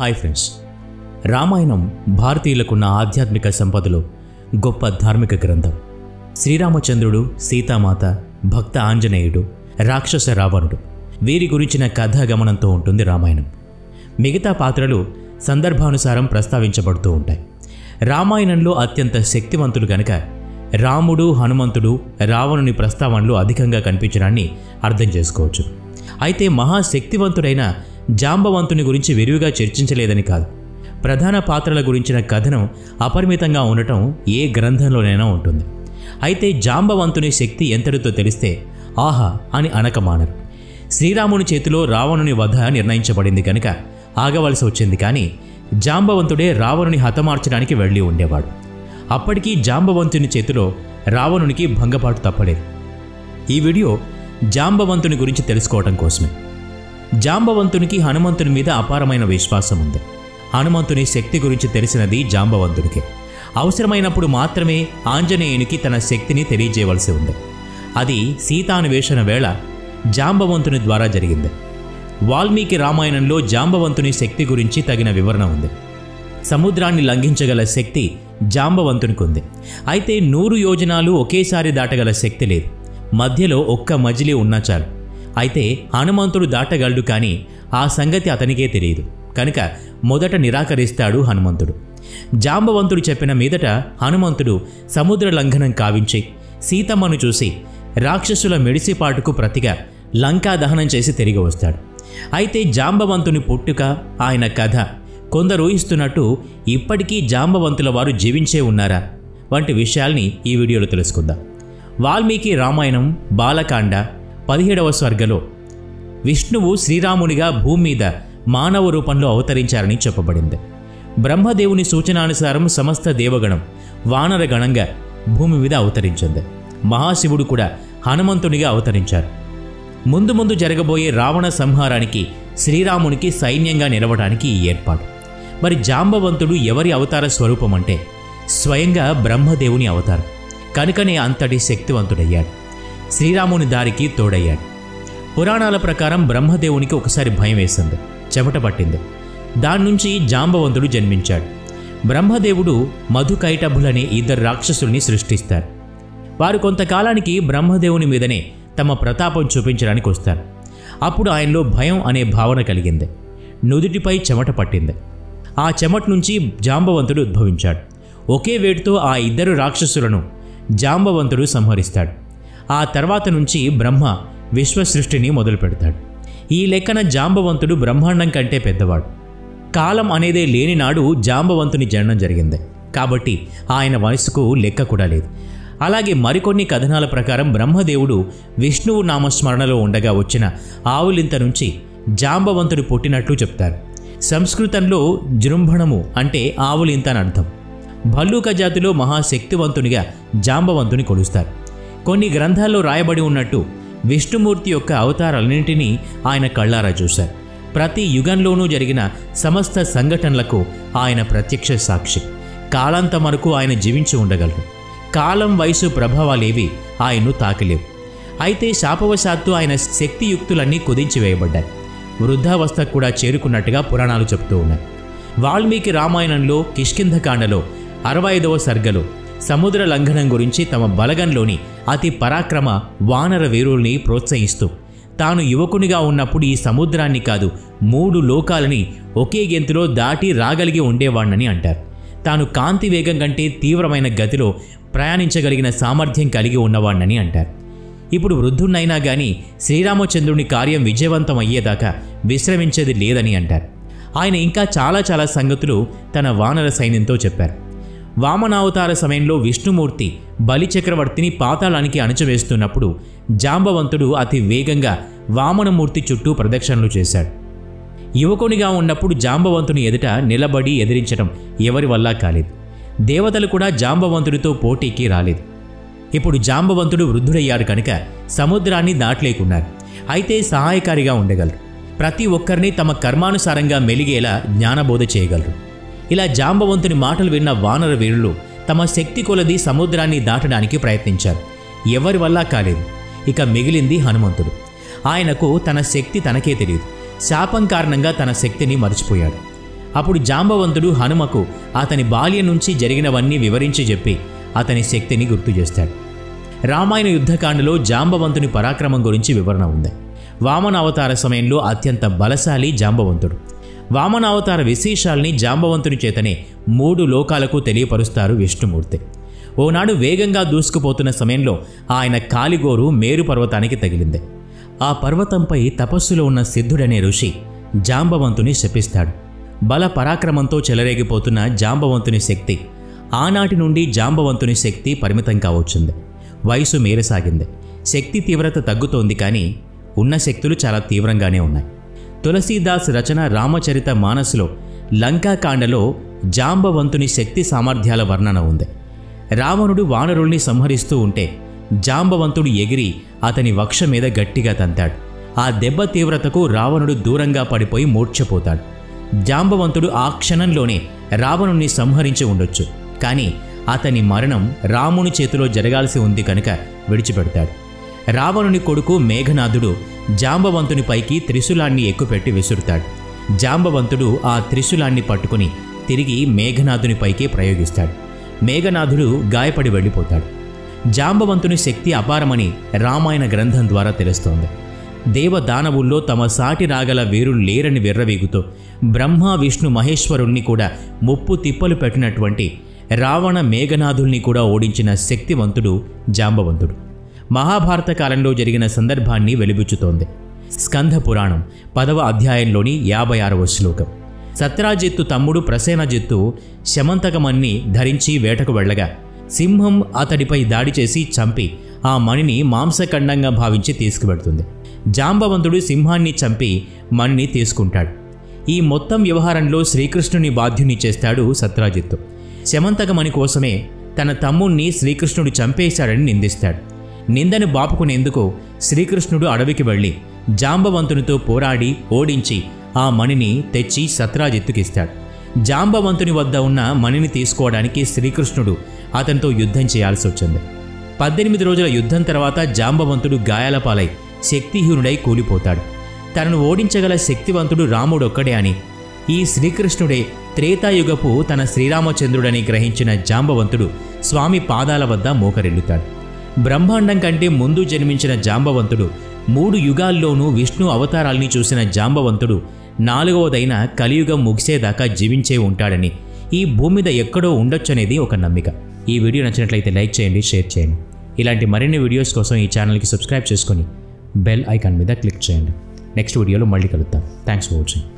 hi friends Ramayanam భారతీయులకున్న ఆధ్యాత్మిక సంపదలో గొప్ప ధార్మిక గ్రంథం శ్రీరామచంద్రుడు సీతామాత భక్త ఆంజనేయుడు రాక్షస రావణుడు వీరి గురించిన కథా గమనంతో ఉంటుంది రామాయణం మిగతా పాత్రలు సందర్భానుసారం ప్రస్తావించబడుతూ ఉంటాయి రామాయణంలో అత్యంత శక్తివంతులు గనక రాముడు హనుమంతుడు రావణుని ప్రస్తావనలు అధికంగా కనిపించడాన్ని అర్థం చేసుకోవచ్చు అయితే మహాశక్తివంతుడైన జాంబవంతుని గురించి విరివిగా చర్చించలేదని కాదు ప్రధాన పాత్రల గురించిన కథనం అపరిమితంగా ఉండటం ఏ గ్రంథంలోనైనా ఉంటుంది అయితే జాంబవంతుని శక్తి ఎంతటితో తెలిస్తే ఆహా అని అనకమానరు శ్రీరాముని చేతిలో రావణుని వధ నిర్ణయించబడింది కనుక ఆగవలసి వచ్చింది కానీ జాంబవంతుడే రావణుని హతమార్చడానికి వెళ్ళి ఉండేవాడు అప్పటికీ జాంబవంతుని చేతిలో రావణునికి భంగపాటు తప్పలేదు ఈ వీడియో జాంబవంతుని గురించి తెలుసుకోవటం కోసమే జాంబవంతునికి హనుమంతుని మీద అపారమైన విశ్వాసం ఉంది హనుమంతుని శక్తి గురించి తెలిసినది జాంబవంతుడికే అవసరమైనప్పుడు మాత్రమే ఆంజనేయునికి తన శక్తిని తెలియజేయవలసి ఉంది అది సీతాన్వేషణ వేళ జాంబవంతుని ద్వారా జరిగింది వాల్మీకి రామాయణంలో జాంబవంతుని శక్తి గురించి తగిన వివరణ ఉంది సముద్రాన్ని లంఘించగల శక్తి జాంబవంతునికి ఉంది అయితే నూరు యోజనాలు ఒకేసారి దాటగల శక్తి లేదు మధ్యలో ఒక్క మజిలీ ఉన్నా చాలు అయితే హనుమంతుడు దాటగలడు కానీ ఆ సంగతి అతనికే తెలియదు కనుక మొదట నిరాకరిస్తాడు హనుమంతుడు జాంబవంతుడు చెప్పిన మీదట హనుమంతుడు సముద్ర లంఘనం కావించి సీతమ్మను చూసి రాక్షసుల మెడిసిపాటుకు ప్రతిగా లంకా దహనం చేసి తిరిగి వస్తాడు అయితే జాంబవంతుని పుట్టుక ఆయన కథ కొందరు ఊహిస్తున్నట్టు ఇప్పటికీ జాంబవంతుల వారు జీవించే ఉన్నారా వంటి విషయాల్ని ఈ వీడియోలో తెలుసుకుందాం వాల్మీకి రామాయణం బాలకాండ పదిహేడవ స్వర్గలో విష్ణువు శ్రీరామునిగా భూమి మీద మానవ రూపంలో అవతరించారని చెప్పబడింది బ్రహ్మదేవుని సూచనానుసారం సమస్త దేవగణం వానరగణంగా భూమి మీద అవతరించింది మహాశివుడు కూడా హనుమంతునిగా అవతరించారు ముందు ముందు జరగబోయే రావణ సంహారానికి శ్రీరామునికి సైన్యంగా నిలవడానికి ఈ ఏర్పాటు మరి జాంబవంతుడు ఎవరి అవతార స్వరూపం అంటే స్వయంగా బ్రహ్మదేవుని అవతారం కనుకనే అంతటి శక్తివంతుడయ్యాడు శ్రీరాముని దారికి తోడయ్యాడు పురాణాల ప్రకారం బ్రహ్మదేవునికి ఒకసారి భయం వేసింది చెమట పట్టింది దాని నుంచి జాంబవంతుడు జన్మించాడు బ్రహ్మదేవుడు మధుకైటభులనే ఇద్దరు రాక్షసుల్ని సృష్టిస్తారు వారు కొంతకాలానికి బ్రహ్మదేవుని మీదనే తమ ప్రతాపం చూపించడానికి వస్తారు అప్పుడు ఆయనలో భయం అనే భావన కలిగింది నుదుటిపై చెమట పట్టింది ఆ చెమట నుంచి జాంబవంతుడు ఉద్భవించాడు ఒకే వేటుతో ఆ ఇద్దరు రాక్షసులను జాంబవంతుడు సంహరిస్తాడు ఆ తర్వాత నుంచి బ్రహ్మ విశ్వసృష్టిని మొదలు పెడతాడు ఈ లెక్కన జాంబవంతుడు బ్రహ్మాండం కంటే పెద్దవాడు కాలం అనేదే లేని నాడు జాంబవంతుని జననం జరిగింది కాబట్టి ఆయన వయసుకు లెక్క కూడా లేదు అలాగే మరికొన్ని కథనాల ప్రకారం బ్రహ్మదేవుడు విష్ణువు నామస్మరణలో ఉండగా వచ్చిన ఆవులింత నుంచి జాంబవంతుడు పుట్టినట్లు చెప్తారు సంస్కృతంలో జృంభణము అంటే ఆవులింత అని అర్థం భల్లూక జాతిలో మహాశక్తివంతునిగా జాంబవంతుని కొలుస్తారు కొన్ని గ్రంథాల్లో రాయబడి ఉన్నట్టు విష్ణుమూర్తి యొక్క అవతారాలన్నింటినీ ఆయన కళ్ళారా చూశారు ప్రతి యుగంలోనూ జరిగిన సమస్త సంఘటనలకు ఆయన ప్రత్యక్ష సాక్షి కాలాంతం వరకు ఆయన జీవించి ఉండగలరు కాలం వయసు ప్రభావాలేవి ఆయన్ను తాకలేవు అయితే శాపవశాత్తు ఆయన శక్తియుక్తులన్నీ కుదించివేయబడ్డాయి వృద్ధావస్థ కూడా చేరుకున్నట్టుగా పురాణాలు చెప్తూ ఉన్నాయి వాల్మీకి రామాయణంలో కిష్కింధకాండలో అరవై ఐదవ సర్గలో సముద్ర లంఘనం గురించి తమ బలగంలోని అతి పరాక్రమ వానర వీరుల్ని ప్రోత్సహిస్తూ తాను యువకునిగా ఉన్నప్పుడు ఈ సముద్రాన్ని కాదు మూడు లోకాలని ఒకే గెంతులో దాటి రాగలిగి ఉండేవాణ్ణని అంటారు తాను కాంతి వేగం కంటే తీవ్రమైన గతిలో ప్రయాణించగలిగిన సామర్థ్యం కలిగి ఉన్నవాణ్ణని అంటారు ఇప్పుడు వృద్ధున్నైనా కానీ శ్రీరామచంద్రుని కార్యం విజయవంతం అయ్యేదాకా విశ్రమించేది లేదని అంటారు ఆయన ఇంకా చాలా చాలా సంగతులు తన వానర సైన్యంతో చెప్పారు వామనావతార సమయంలో విష్ణుమూర్తి బలిచక్రవర్తిని పాతాళానికి అణచివేస్తున్నప్పుడు జాంబవంతుడు అతి వేగంగా వామనమూర్తి చుట్టూ ప్రదక్షిణలు చేశాడు యువకునిగా ఉన్నప్పుడు జాంబవంతుని ఎదుట నిలబడి ఎదిరించడం ఎవరి వల్ల కాలేదు దేవతలు కూడా జాంబవంతుడితో పోటీకి రాలేదు ఇప్పుడు జాంబవంతుడు వృద్ధుడయ్యాడు కనుక సముద్రాన్ని దాటలేకున్నారు అయితే సహాయకారిగా ఉండగలరు ప్రతి ఒక్కరిని తమ కర్మానుసారంగా మెలిగేలా జ్ఞానబోధ చేయగలరు ఇలా జాంబవంతుని మాటలు విన్న వానర వీరులు తమ శక్తి కొలది సముద్రాన్ని దాటడానికి ప్రయత్నించారు ఎవరి వల్ల కాలేదు ఇక మిగిలింది హనుమంతుడు ఆయనకు తన శక్తి తనకే తెలియదు శాపం కారణంగా తన శక్తిని మర్చిపోయాడు అప్పుడు జాంబవంతుడు హనుమకు అతని బాల్యం నుంచి జరిగినవన్నీ వివరించి చెప్పి అతని శక్తిని గుర్తు చేస్తాడు రామాయణ యుద్ధకాండలో జాంబవంతుని పరాక్రమం గురించి వివరణ ఉంది వామన అవతార సమయంలో అత్యంత బలశాలి జాంబవంతుడు వామన అవతార విశేషాల్ని జాంబవంతుని చేతనే మూడు లోకాలకు తెలియపరుస్తారు విష్ణుమూర్తి ఓనాడు వేగంగా దూసుకుపోతున్న సమయంలో ఆయన కాలిగోరు మేరు పర్వతానికి తగిలింది ఆ పర్వతంపై తపస్సులో ఉన్న సిద్ధుడనే ఋషి జాంబవంతుని శపిస్తాడు బల పరాక్రమంతో చెలరేగిపోతున్న జాంబవంతుని శక్తి ఆనాటి నుండి జాంబవంతుని శక్తి పరిమితం కావచ్చుంది వయసు మేరసాగింది శక్తి తీవ్రత తగ్గుతోంది కానీ ఉన్న శక్తులు చాలా తీవ్రంగానే ఉన్నాయి తులసీదాస్ రచన రామచరిత మానసులో లంకాకాండలో జాంబవంతుని శక్తి సామర్థ్యాల వర్ణన ఉంది రావణుడు వానరుల్ని సంహరిస్తూ ఉంటే జాంబవంతుడు ఎగిరి అతని వక్ష మీద గట్టిగా తంతాడు ఆ దెబ్బ తీవ్రతకు రావణుడు దూరంగా పడిపోయి మూర్ఛపోతాడు జాంబవంతుడు ఆ క్షణంలోనే రావణుణ్ణి సంహరించి ఉండొచ్చు కానీ అతని మరణం రాముని చేతిలో జరగాల్సి ఉంది కనుక విడిచిపెడతాడు రావణుని కొడుకు మేఘనాథుడు జాంబవంతుని పైకి త్రిశూలాన్ని ఎక్కుపెట్టి విసురుతాడు జాంబవంతుడు ఆ త్రిశూలాన్ని పట్టుకుని తిరిగి మేఘనాథుని పైకి ప్రయోగిస్తాడు మేఘనాథుడు గాయపడి వెళ్ళిపోతాడు జాంబవంతుని శక్తి అపారమని రామాయణ గ్రంథం ద్వారా తెలుస్తోంది దేవదానవుల్లో తమ సాటి రాగల వీరులు లేరని విర్రవీగుతూ బ్రహ్మ విష్ణు మహేశ్వరుణ్ణి కూడా ముప్పు తిప్పలు పెట్టినటువంటి రావణ మేఘనాథుల్ని కూడా ఓడించిన శక్తివంతుడు జాంబవంతుడు మహాభారత కాలంలో జరిగిన సందర్భాన్ని వెలిబుచ్చుతోంది స్కంధ పురాణం పదవ అధ్యాయంలోని యాభై ఆరవ శ్లోకం సత్రాజిత్తు తమ్ముడు ప్రసేనజిత్తు శమంతకమన్ని ధరించి వేటకు వెళ్ళగా సింహం అతడిపై దాడి చేసి చంపి ఆ మణిని మాంసఖండంగా భావించి తీసుకువెడుతుంది జాంబవంతుడు సింహాన్ని చంపి మణిని తీసుకుంటాడు ఈ మొత్తం వ్యవహారంలో శ్రీకృష్ణుని బాధ్యుని చేస్తాడు సత్రాజిత్తు శమంతకమణి కోసమే తన తమ్ముణ్ణి శ్రీకృష్ణుడు చంపేశాడని నిందిస్తాడు నిందను బాపుకునేందుకు శ్రీకృష్ణుడు అడవికి వెళ్ళి జాంబవంతునితో పోరాడి ఓడించి ఆ మణిని తెచ్చి సత్రాజిత్తుకిస్తాడు జాంబవంతుని వద్ద ఉన్న మణిని తీసుకోవడానికి శ్రీకృష్ణుడు అతనితో యుద్ధం చేయాల్సి వచ్చింది పద్దెనిమిది రోజుల యుద్ధం తర్వాత జాంబవంతుడు గాయాల పాలై శక్తిహీనుడై కూలిపోతాడు తనను ఓడించగల శక్తివంతుడు రాముడొక్కడే అని ఈ శ్రీకృష్ణుడే త్రేతాయుగపు తన శ్రీరామచంద్రుడని గ్రహించిన జాంబవంతుడు స్వామి పాదాల వద్ద మోకరిల్లుతాడు బ్రహ్మాండం కంటే ముందు జన్మించిన జాంబవంతుడు మూడు యుగాల్లోనూ విష్ణు అవతారాల్ని చూసిన జాంబవంతుడు నాలుగవదైన కలియుగం ముగిసేదాకా జీవించే ఉంటాడని ఈ భూమి మీద ఎక్కడో ఉండొచ్చనేది ఒక నమ్మిక ఈ వీడియో నచ్చినట్లయితే లైక్ చేయండి షేర్ చేయండి ఇలాంటి మరిన్ని వీడియోస్ కోసం ఈ ఛానల్కి సబ్స్క్రైబ్ చేసుకొని బెల్ ఐకాన్ మీద క్లిక్ చేయండి నెక్స్ట్ వీడియోలో మళ్ళీ కలుద్దాం థ్యాంక్స్ ఫర్ వాచింగ్